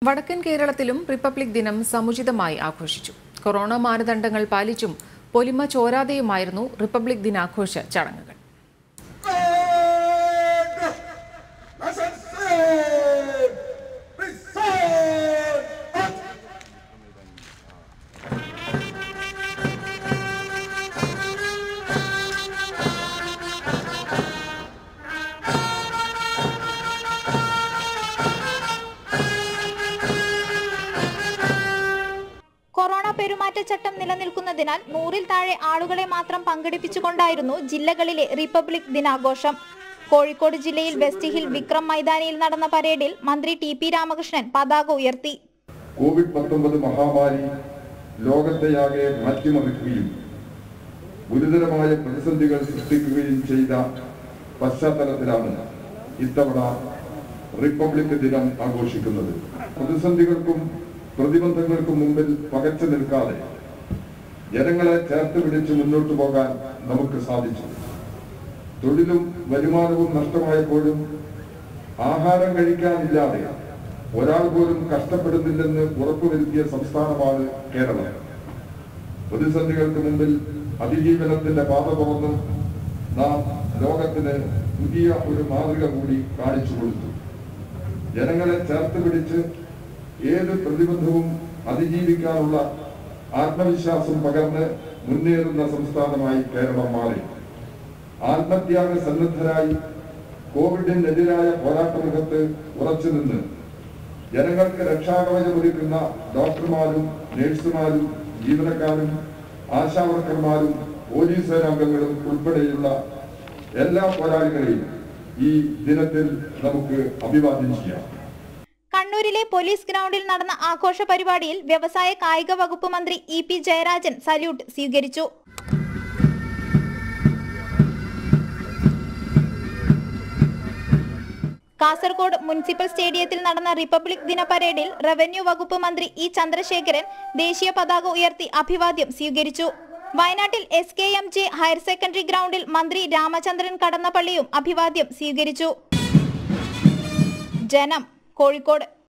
വടക്കൻ കേരളത്തിലും റിപ്പബ്ലിക് ദിനം സമുചിതമായി ആഘോഷിച്ചു കൊറോണ മാനദണ്ഡങ്ങൾ പാലിച്ചും പൊലിമ ചോരാതെയുമായിരുന്നു റിപ്പബ്ലിക് ദിനാഘോഷ ചടങ്ങുകൾ കൊറോണ പെരുമാറ്റച്ചട്ടം നിലനിൽക്കുന്നതിനാൽ നൂറിൽ താഴെ ആളുകളെ മാത്രം പങ്കെടുപ്പിച്ചുകൊണ്ടായിരുന്നു ജില്ലകളിലെ റിപ്പബ്ലിക് ദിനാഘോഷം കോഴിക്കോട് ജില്ലയിൽ വെസ്റ്റ് ഹിൽ വിക്രം മൈതാനിയിൽ നടന്ന പരേഡിൽ മന്ത്രി ടി പി രാമകൃഷ്ണൻ പതാക ഉയർത്തി കോവിഡ് പത്തൊമ്പത് മഹാമാരി ലോകത്തെയാകെ മാറ്റിമറിക്കുകയും ഗുരുതരമായ പ്രതിസന്ധികൾ സൃഷ്ടിക്കുകയും ചെയ്ത പശ്ചാത്തലത്തിലാണ് ഇത്തവണ റിപ്പബ്ലിക് ദിനം ആഘോഷിക്കുന്നത് പ്രതിസന്ധികൾക്കും പ്രതിബന്ധങ്ങൾക്കും മുമ്പിൽ പകച്ചു നിൽക്കാതെ ജനങ്ങളെ ചേർത്ത് പിടിച്ച് മുന്നോട്ടു പോകാൻ നമുക്ക് സാധിച്ചു തൊഴിലും വരുമാനവും നഷ്ടമായപ്പോഴും ആഹാരം കഴിക്കാനില്ലാതെ ഒരാൾ പോലും കഷ്ടപ്പെടുന്നില്ലെന്ന് ഉറപ്പുവരുത്തിയ സംസ്ഥാനമാണ് കേരളം പ്രതിസന്ധികൾക്ക് മുമ്പിൽ അതിജീവനത്തിന്റെ പാത തുറന്നും നാം ലോകത്തിന് പുതിയ ഒരു മാതൃക കൂടി കാണിച്ചു കൊടുത്തു ജനങ്ങളെ ചേർത്ത് പിടിച്ച് ഏത് പ്രതിബന്ധവും അതിജീവിക്കാനുള്ള ആത്മവിശ്വാസം പകർന്ന് മുന്നേറുന്ന സംസ്ഥാനമായി കേരളം മാറി ആത്മത്യാഗ സന്നദ്ധരായി കോവിഡിനെതിരായ പോരാട്ടമുഖത്ത് ഉറച്ചു നിന്ന് ജനങ്ങൾക്ക് രക്ഷാകവചമൊരുക്കുന്ന ഡോക്ടർമാരും നഴ്സുമാരും ജീവനക്കാരും ആശാവർക്കർമാരും പോലീസ് സേനാംഗങ്ങളും ഉൾപ്പെടെയുള്ള എല്ലാ പോരാളികളെയും ഈ ദിനത്തിൽ നമുക്ക് അഭിവാദ്യം ചെയ്യാം കണ്ണൂരിലെ പോലീസ് ഗ്രൗണ്ടിൽ നടന്ന ആഘോഷ പരിപാടിയിൽ വ്യവസായ കായിക വകുപ്പ് മന്ത്രി ഇ പി ജയരാജൻ സല്യൂട്ട് സ്വീകരിച്ചു കാസർഗോഡ് മുനിസിപ്പൽ സ്റ്റേഡിയത്തിൽ നടന്ന റിപ്പബ്ലിക് ദിന പരേഡിൽ റവന്യൂ വകുപ്പ് മന്ത്രി ഇ ചന്ദ്രശേഖരൻ ദേശീയ പതാക ഉയർത്തി അഭിവാദ്യം സ്വീകരിച്ചു വയനാട്ടിൽ S K M J higher secondary ground മന്ത്രി രാമചന്ദ്രൻ കടന്നപ്പള്ളിയും അഭിവാദ്യം സ്വീകരിച്ചു ജനം കോഴിക്കോട്